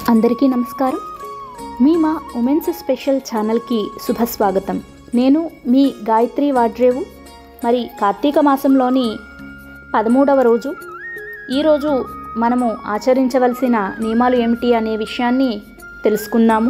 అందరికీ నమస్కారం మీ మా ఉమెన్స్ స్పెషల్ ఛానల్కి శుభస్వాగతం నేను మీ గాయత్రి వాడ్రేవు మరి కార్తీక మాసంలోని పదమూడవ రోజు ఈరోజు మనము ఆచరించవలసిన నియమాలు ఏమిటి అనే విషయాన్ని తెలుసుకుందాము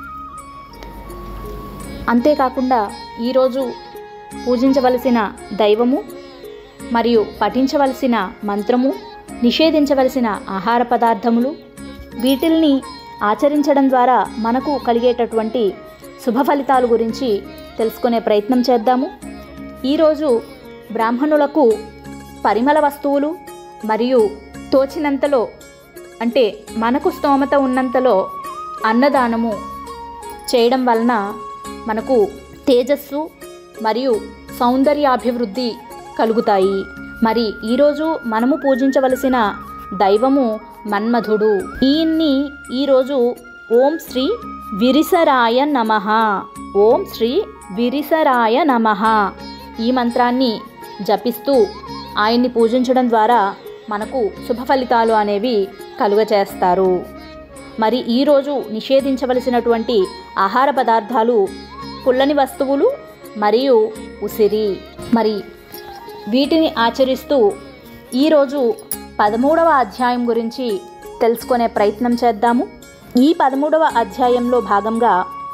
అంతేకాకుండా ఈరోజు పూజించవలసిన దైవము మరియు పఠించవలసిన మంత్రము నిషేధించవలసిన ఆహార పదార్థములు వీటిల్ని ఆచరించడం ద్వారా మనకు కలిగేటటువంటి శుభ ఫలితాల గురించి తెలుసుకునే ప్రయత్నం చేద్దాము ఈరోజు బ్రాహ్మణులకు పరిమళ వస్తువులు మరియు తోచినంతలో అంటే మనకు స్తోమత ఉన్నంతలో అన్నదానము చేయడం వలన మనకు తేజస్సు మరియు సౌందర్యాభివృద్ధి కలుగుతాయి మరి ఈరోజు మనము పూజించవలసిన దైవము మన్మధుడు ఈయన్ని ఈరోజు ఓం శ్రీ విరిసరాయ నమ ఓం శ్రీ విరిసరాయ నమ ఈ మంత్రాన్ని జపిస్తూ ఆయన్ని పూజించడం ద్వారా మనకు శుభ ఫలితాలు అనేవి కలుగచేస్తారు మరి ఈరోజు నిషేధించవలసినటువంటి ఆహార పదార్థాలు పుల్లని వస్తువులు మరియు ఉసిరి మరి వీటిని ఆచరిస్తూ ఈరోజు పదమూడవ అధ్యాయం గురించి తెలుసుకునే ప్రయత్నం చేద్దాము ఈ పదమూడవ అధ్యాయంలో భాగంగా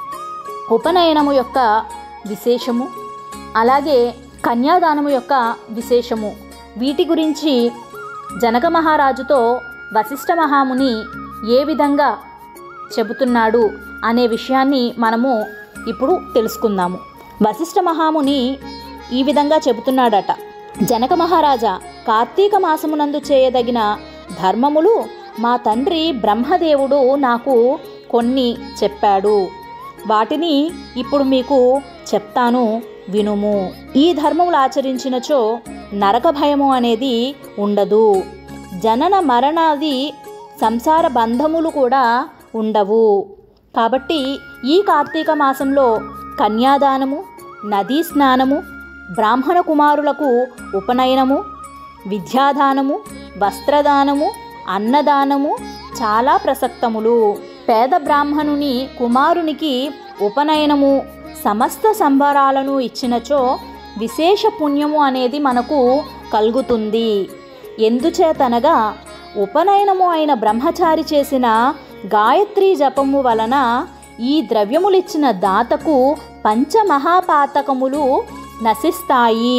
ఉపనయనము యొక్క విశేషము అలాగే కన్యాదానము యొక్క విశేషము వీటి గురించి జనక మహారాజుతో వశిష్ఠ మహాముని ఏ విధంగా చెబుతున్నాడు అనే విషయాన్ని మనము ఇప్పుడు తెలుసుకుందాము వశిష్ఠ మహాముని ఈ విధంగా చెబుతున్నాడట జనక మహారాజా కార్తీక మాసమునందు చేయదగిన ధర్మములు మా తండ్రి బ్రహ్మదేవుడు నాకు కొన్ని చెప్పాడు వాటిని ఇప్పుడు మీకు చెప్తాను వినుము ఈ ధర్మములు ఆచరించినచో నరక భయము అనేది ఉండదు జనన మరణాది సంసార బంధములు కూడా ఉండవు కాబట్టి ఈ కార్తీక మాసంలో కన్యాదానము నదీ స్నానము బ్రాహ్మణ కుమారులకు ఉపనయనము విద్యాదానము వస్త్రదానము అన్నదానము చాలా ప్రసక్తములు పేద బ్రాహ్మణుని కుమారునికి ఉపనయనము సమస్త సంబరాలను ఇచ్చినచో విశేష పుణ్యము అనేది మనకు కలుగుతుంది ఎందుచేతనగా ఉపనయనము అయిన బ్రహ్మచారి చేసిన గాయత్రీ జపము వలన ఈ ద్రవ్యములిచ్చిన దాతకు పంచమహాపాతకములు నశిస్తాయి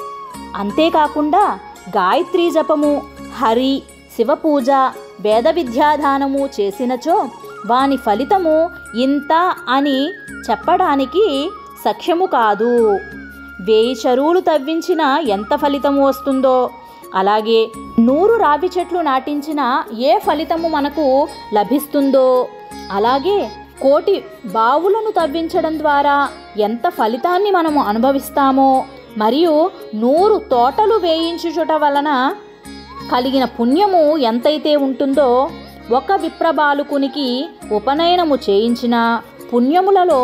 అంతేకాకుండా గాయత్రీ జపము హరి శివపూజ వేద విద్యాదానము చేసినచో వాని ఫలితము ఇంత అని చెప్పడానికి సఖ్యము కాదు వేయి చెరువులు తవ్వించిన ఎంత ఫలితము వస్తుందో అలాగే నూరు రావి చెట్లు నాటించిన ఏ ఫలితము మనకు లభిస్తుందో అలాగే కోటి బావులను తవ్వించడం ద్వారా ఎంత ఫలితాన్ని మనము అనుభవిస్తామో మరియు నూరు తోటలు వేయించుట వలన కలిగిన పుణ్యము ఎంతైతే ఉంటుందో ఒక విప్రబాలుకునికి ఉపనయనము చేయించిన పుణ్యములలో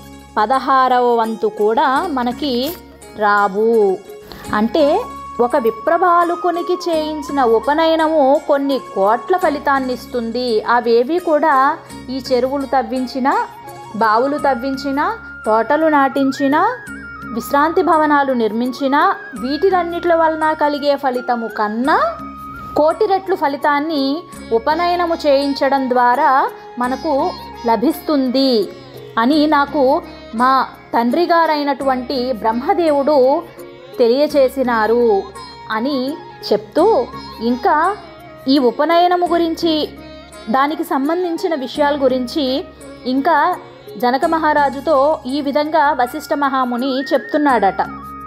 పదహారవ వంతు కూడా మనకి రావు అంటే ఒక విప్రబాలుకునికి చేయించిన ఉపనయనము కొన్ని కోట్ల ఫలితాన్ని ఇస్తుంది అవేవి కూడా ఈ చెరువులు తవ్వించిన బావులు తవ్వించిన తోటలు నాటించిన విశ్రాంతి భవనాలు నిర్మించిన వీటిలన్నిటి వలన కలిగే ఫలితము కన్నా కోటి రెట్లు ఫలితాన్ని ఉపనయనము చేయించడం ద్వారా మనకు లభిస్తుంది అని నాకు మా తండ్రి గారైనటువంటి బ్రహ్మదేవుడు తెలియచేసినారు అని చెప్తూ ఇంకా ఈ ఉపనయనము గురించి దానికి సంబంధించిన విషయాల గురించి ఇంకా జనక మహారాజుతో ఈ విధంగా వశిష్ఠ మహాముని చెప్తున్నాడట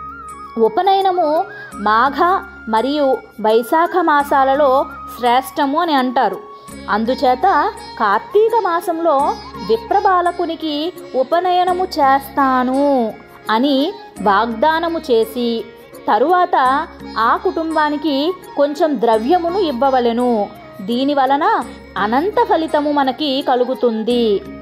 ఉపనయనము మాఘ మరియు వైశాఖ మాసాలలో శ్రేష్టము అని అంటారు అందుచేత కార్తీక మాసంలో విప్రబాలకునికి ఉపనయనము చేస్తాను అని వాగ్దానము చేసి తరువాత ఆ కుటుంబానికి కొంచెం ద్రవ్యమును ఇవ్వవలెను దీని వలన అనంత ఫలితము మనకి కలుగుతుంది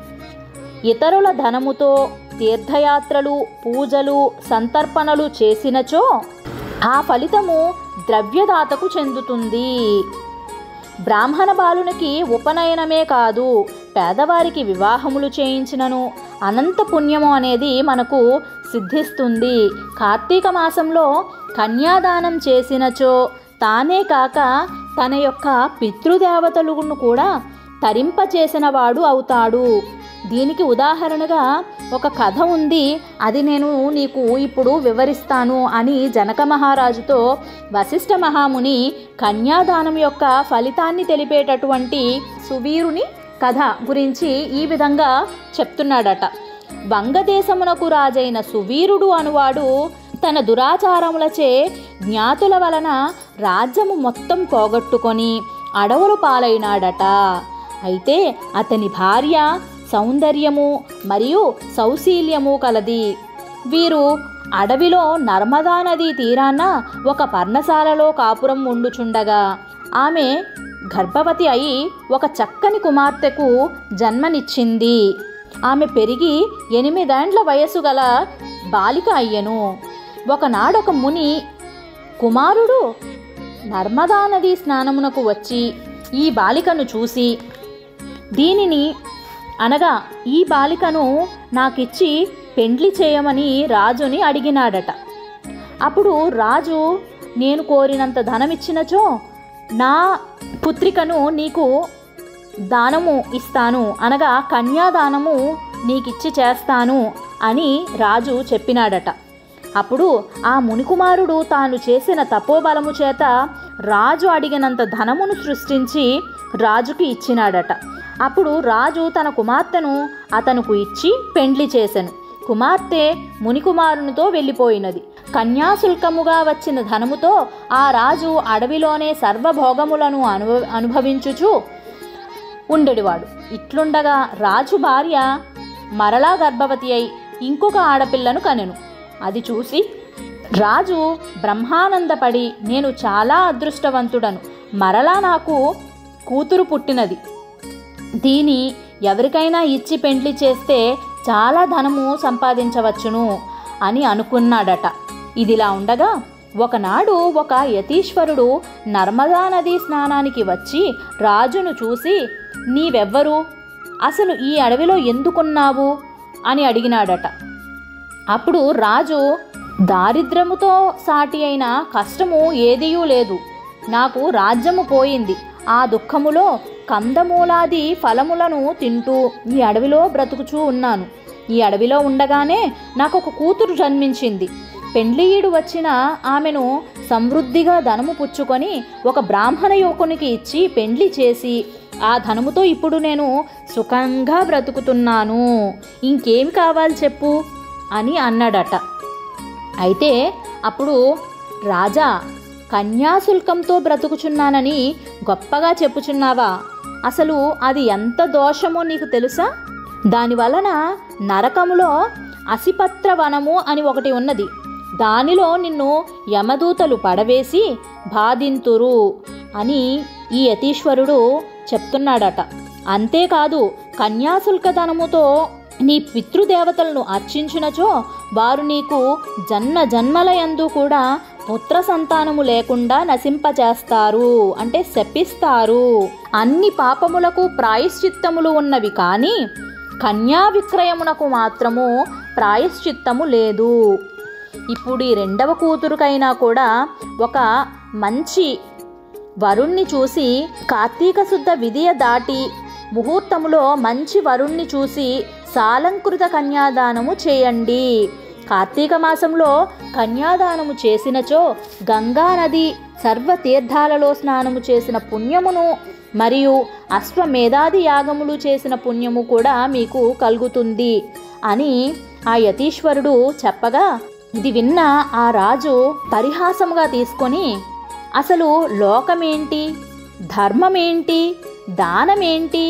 ఇతరుల ధనముతో తీర్థయాత్రలు పూజలు సంతర్పణలు చేసినచో ఆ ఫలితము ద్రవ్యదాతకు చెందుతుంది బ్రాహ్మణ బాలునికి ఉపనయనమే కాదు పేదవారికి వివాహములు చేయించినను అనంత పుణ్యము అనేది మనకు సిద్ధిస్తుంది కార్తీక మాసంలో కన్యాదానం చేసినచో తానే కాక తన యొక్క పితృదేవతలను కూడా తరింపచేసిన వాడు అవుతాడు దీనికి ఉదాహరణగా ఒక కథ ఉంది అది నేను నీకు ఇప్పుడు వివరిస్తాను అని జనక మహారాజుతో వశిష్ఠ మహాముని కన్యాదానం యొక్క ఫలితాన్ని తెలిపేటటువంటి సువీరుని కథ గురించి ఈ విధంగా చెప్తున్నాడట వంగదేశమునకు రాజైన సువీరుడు అనువాడు తన దురాచారములచే జ్ఞాతుల వలన రాజ్యము మొత్తం పోగొట్టుకొని అడవులు పాలైనాడట అయితే అతని భార్య సౌందర్యము మరియు సౌశీల్యము కలది వీరు అడవిలో నర్మదా నదీ తీరాన ఒక పర్ణశాలలో కాపురం ఉండుచుండగా ఆమె గర్భవతి అయి ఒక చక్కని కుమార్తెకు జన్మనిచ్చింది ఆమె పెరిగి ఎనిమిదేండ్ల వయసు గల బాలిక అయ్యెను ఒకనాడొక ముని కుమారుడు నర్మదా నదీ స్నానమునకు వచ్చి ఈ బాలికను చూసి దీనిని అనగా ఈ బాలికను నాకిచ్చి పెండ్లి చేయమని రాజుని అడిగినాడట అప్పుడు రాజు నేను కోరినంత ధనమిచ్చినచో నా పుత్రికను నీకు దానము ఇస్తాను అనగా కన్యాదానము నీకిచ్చి చేస్తాను అని రాజు చెప్పినాడట అప్పుడు ఆ మునికుమారుడు తాను చేసిన తపోబలము చేత రాజు అడిగినంత ధనమును సృష్టించి రాజుకి ఇచ్చినాడట అప్పుడు రాజు తన కుమార్తెను అతనుకు ఇచ్చి పెండ్లి చేసెను కుమార్తె మునికుమారునితో వెళ్ళిపోయినది కన్యాశుల్కముగా వచ్చిన ధనముతో ఆ రాజు అడవిలోనే సర్వభోగములను అనుభవ అనుభవించుచు ఉండేవాడు ఇట్లుండగా రాజు భార్య మరలా గర్భవతి అయి ఇంకొక ఆడపిల్లను కనెను అది చూసి రాజు బ్రహ్మానందపడి నేను చాలా అదృష్టవంతుడను మరలా నాకు కూతురు పుట్టినది దీని ఎవరికైనా ఇచ్చి పెండ్లి చేస్తే చాలా ధనము సంపాదించవచ్చును అని అనుకున్నాడట ఇదిలా ఉండగా ఒకనాడు ఒక యతీశ్వరుడు నర్మదా నదీ స్నానానికి వచ్చి రాజును చూసి నీవెవ్వరు అసలు ఈ అడవిలో ఎందుకున్నావు అని అడిగినాడట అప్పుడు రాజు దారిద్ర్యముతో సాటి అయిన కష్టము ఏదియూ లేదు నాకు రాజ్యము పోయింది ఆ దుఃఖములో కందమూలాది ఫలములను తింటూ ఈ అడవిలో బ్రతుకుచూ ఉన్నాను ఈ అడవిలో ఉండగానే నాకు ఒక కూతురు జన్మించింది పెండ్లియుడు వచ్చిన ఆమెను సమృద్ధిగా ధనము పుచ్చుకొని ఒక బ్రాహ్మణ యువకునికి ఇచ్చి పెండ్లి చేసి ఆ ధనముతో ఇప్పుడు నేను సుఖంగా బ్రతుకుతున్నాను ఇంకేమి కావాలి చెప్పు అని అన్నాడట అయితే అప్పుడు రాజా కన్యాశుల్కంతో బ్రతుకుచున్నానని గొప్పగా చెప్పుచున్నావా అసలు అది ఎంత దోషమో నీకు తెలుసా దాని వలన నరకములో అసిపత్ర వనము అని ఒకటి ఉన్నది దానిలో నిన్ను యమదూతలు పడవేసి బాధింతురు అని ఈ యతీశ్వరుడు చెప్తున్నాడట అంతేకాదు కన్యాశుల్క ధనముతో నీ పితృదేవతలను అర్చించినచో వారు నీకు జన్మ జన్మలయందు కూడా పుత్ర సంతానము లేకుండా నశింపచేస్తారు అంటే శపిస్తారు అన్ని పాపములకు ప్రాయశ్చిత్తములు ఉన్నవి కానీ కన్యా విక్రయమునకు మాత్రము ప్రాయశ్చిత్తము లేదు ఇప్పుడు ఈ రెండవ కూతురుకైనా కూడా ఒక మంచి వరుణ్ణి చూసి కార్తీక శుద్ధ విధియ దాటి ముహూర్తములో మంచి వరుణ్ణి చూసి సాలంకృత కన్యాదానము చేయండి కార్తీక మాసంలో కన్యాదానము చేసినచో గంగా నది సర్వ తీర్థాలలో స్నానము చేసిన పుణ్యమును మరియు అశ్వమేధాది యాగములు చేసిన పుణ్యము కూడా మీకు కలుగుతుంది అని ఆ యతీశ్వరుడు చెప్పగా ఇది విన్న ఆ రాజు పరిహాసముగా తీసుకొని అసలు లోకమేంటి ధర్మమేంటి దానమేంటి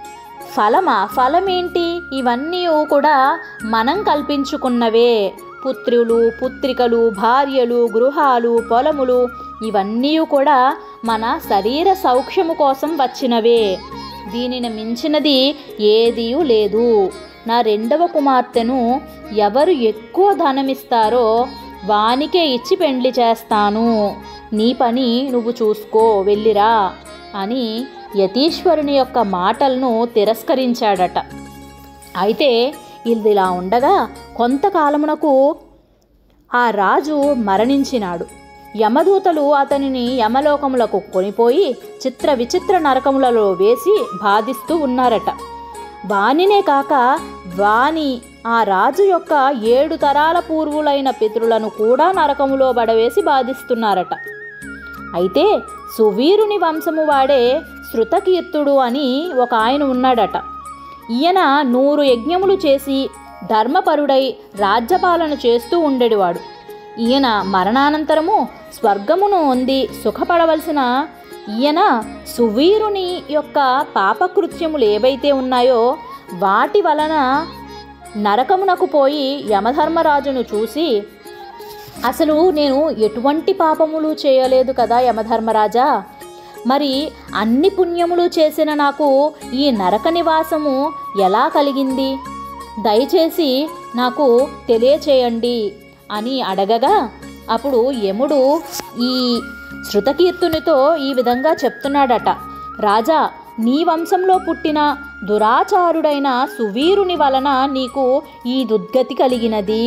ఫలమా ఫలమేంటి ఇవన్నీ కూడా మనం కల్పించుకున్నవే పుత్రులు పుత్రికలు భార్యలు గృహాలు పొలములు ఇవన్నీ కూడా మన శరీర సౌఖ్యము కోసం వచ్చినవే దీనిని మించినది ఏదీ లేదు నా రెండవ కుమార్తెను ఎవరు ఎక్కువ ధనమిస్తారో వానికే ఇచ్చి పెండ్లి చేస్తాను నీ పని నువ్వు చూసుకో వెళ్ళిరా అని యతీశ్వరుని యొక్క మాటలను తిరస్కరించాడట అయితే ఇదిలా ఉండగా కొంతకాలమునకు ఆ రాజు మరణించినాడు యమదూతలు అతనిని యమలోకములకు కొనిపోయి చిత్ర విచిత్ర నరకములలో వేసి బాధిస్తూ ఉన్నారట వానినే కాక వాని ఆ రాజు యొక్క ఏడు తరాల పూర్వులైన పితరులను కూడా నరకములో బడవేసి బాధిస్తున్నారట అయితే సువీరుని వంశము వాడే శృతకీర్తుడు అని ఒక ఆయన ఉన్నాడట ఈయన నూరు యజ్ఞములు చేసి ధర్మపరుడై రాజ్యపాలన చేస్తూ ఉండేవాడు ఈయన మరణానంతరము స్వర్గమును పొంది సుఖపడవలసిన ఈయన సువీరుని యొక్క పాపకృత్యములు ఏవైతే ఉన్నాయో వాటి వలన నరకమునకు పోయి యమధర్మరాజును చూసి అసలు నేను ఎటువంటి పాపములు చేయలేదు కదా యమధర్మరాజా మరి అన్ని పుణ్యములు చేసిన నాకు ఈ నరక నివాసము ఎలా కలిగింది దయచేసి నాకు తెలియచేయండి అని అడగగా అప్పుడు యముడు ఈ శృతకీర్తునితో ఈ విధంగా చెప్తున్నాడట రాజా నీ వంశంలో పుట్టిన దురాచారుడైన సువీరుని వలన నీకు ఈ దుర్గతి కలిగినది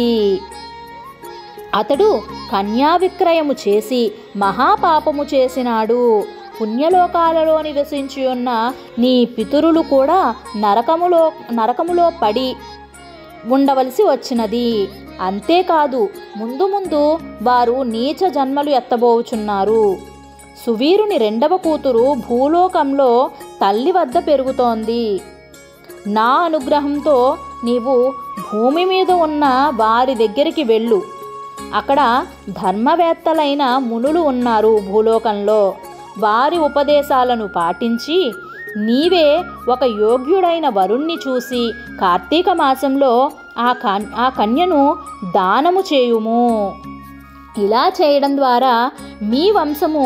అతడు కన్యా విక్రయము చేసి మహాపాపము చేసినాడు పుణ్యలోకాలలో నివసించి ఉన్న నీ పితురులు కూడా నరకములో నరకములో పడి ఉండవలసి వచ్చినది అంతేకాదు ముందు ముందు వారు నీచ జన్మలు ఎత్తబోచున్నారు సువీరుని రెండవ కూతురు భూలోకంలో తల్లి వద్ద పెరుగుతోంది నా అనుగ్రహంతో నీవు భూమి మీద ఉన్న వారి దగ్గరికి వెళ్ళు అక్కడ ధర్మవేత్తలైన మునులు ఉన్నారు భూలోకంలో వారి ఉపదేశాలను పాటించి నీవే ఒక యోగ్యుడైన వరుణ్ణి చూసి కార్తీక మాసంలో ఆ కన్ ఆ కన్యను దానము చేయుము ఇలా చేయడం ద్వారా మీ వంశము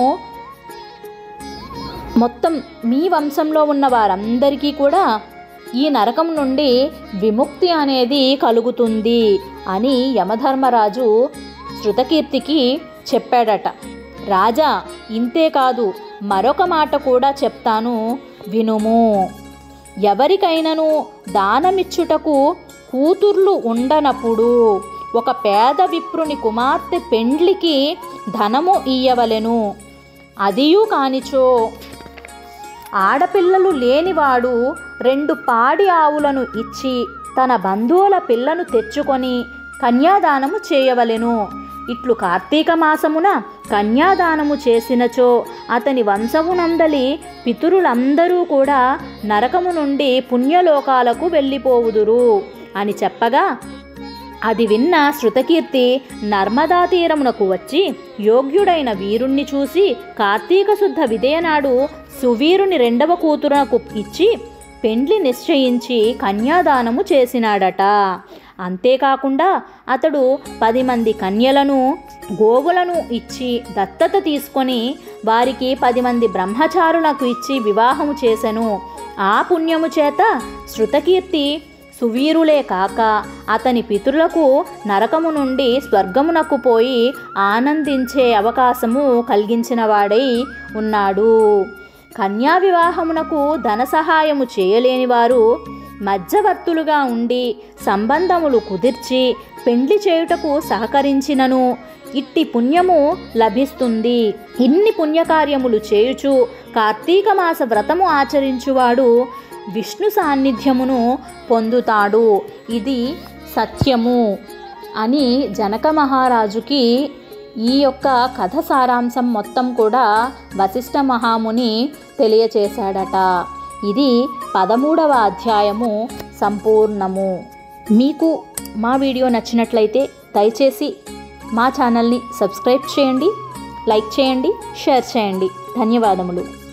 మొత్తం మీ వంశంలో ఉన్న వారందరికీ కూడా ఈ నరకం నుండి విముక్తి అనేది కలుగుతుంది అని యమధర్మరాజు శృతకీర్తికి చెప్పాడట రాజా ఇంతే కాదు మరొక మాట కూడా చెప్తాను వినుము ఎవరికైనాను దానమిచ్చుటకు కూతుర్లు ఉండనప్పుడు ఒక పేద విప్రుని కుమార్తె పెండ్లికి ధనము ఇయ్యవలెను అదియు కానిచో ఆడపిల్లలు లేనివాడు రెండు పాడి ఆవులను ఇచ్చి తన బంధువుల పిల్లను తెచ్చుకొని కన్యాదానము చేయవలెను ఇట్లు కార్తీక మాసమున కన్యాదానము చేసినచో అతని వంశమునందలి పితురులందరూ కూడా నరకము నుండి పుణ్యలోకాలకు వెళ్ళిపోవుదురు అని చెప్పగా అది విన్న శృతకీర్తి నర్మదా తీరమునకు వచ్చి యోగ్యుడైన వీరుణ్ణి చూసి కార్తీక శుద్ధ విదయనాడు సువీరుని రెండవ కూతురునకు ఇచ్చి పెండ్లి నిశ్చయించి కన్యాదానము చేసినాడట అంతేకాకుండా అతడు పది మంది కన్యలను గోవులను ఇచ్చి దత్తత తీసుకొని వారికి పది మంది బ్రహ్మచారులకు ఇచ్చి వివాహము చేసెను ఆ పుణ్యము చేత శృతకీర్తి సువీరులే కాక అతని పితరులకు నరకము నుండి స్వర్గమునకు పోయి ఆనందించే అవకాశము కలిగించినవాడై ఉన్నాడు కన్యా వివాహమునకు ధన సహాయము చేయలేని వారు మధ్యవర్తులుగా ఉండి సంబంధములు కుదిర్చి పెండ్లి చేయుటకు సహకరించినను ఇట్టి పుణ్యము లభిస్తుంది ఇన్ని పుణ్యకార్యములు చేయుచు కార్తీక మాస వ్రతము ఆచరించువాడు విష్ణు సాన్నిధ్యమును పొందుతాడు ఇది సత్యము అని జనక మహారాజుకి ఈ యొక్క కథ సారాంశం మొత్తం కూడా వశిష్ఠ మహాముని తెలియచేశాడట ఇది పదమూడవ అధ్యాయము సంపూర్ణము మీకు మా వీడియో నచ్చినట్లయితే దయచేసి మా ఛానల్ని సబ్స్క్రైబ్ చేయండి లైక్ చేయండి షేర్ చేయండి ధన్యవాదములు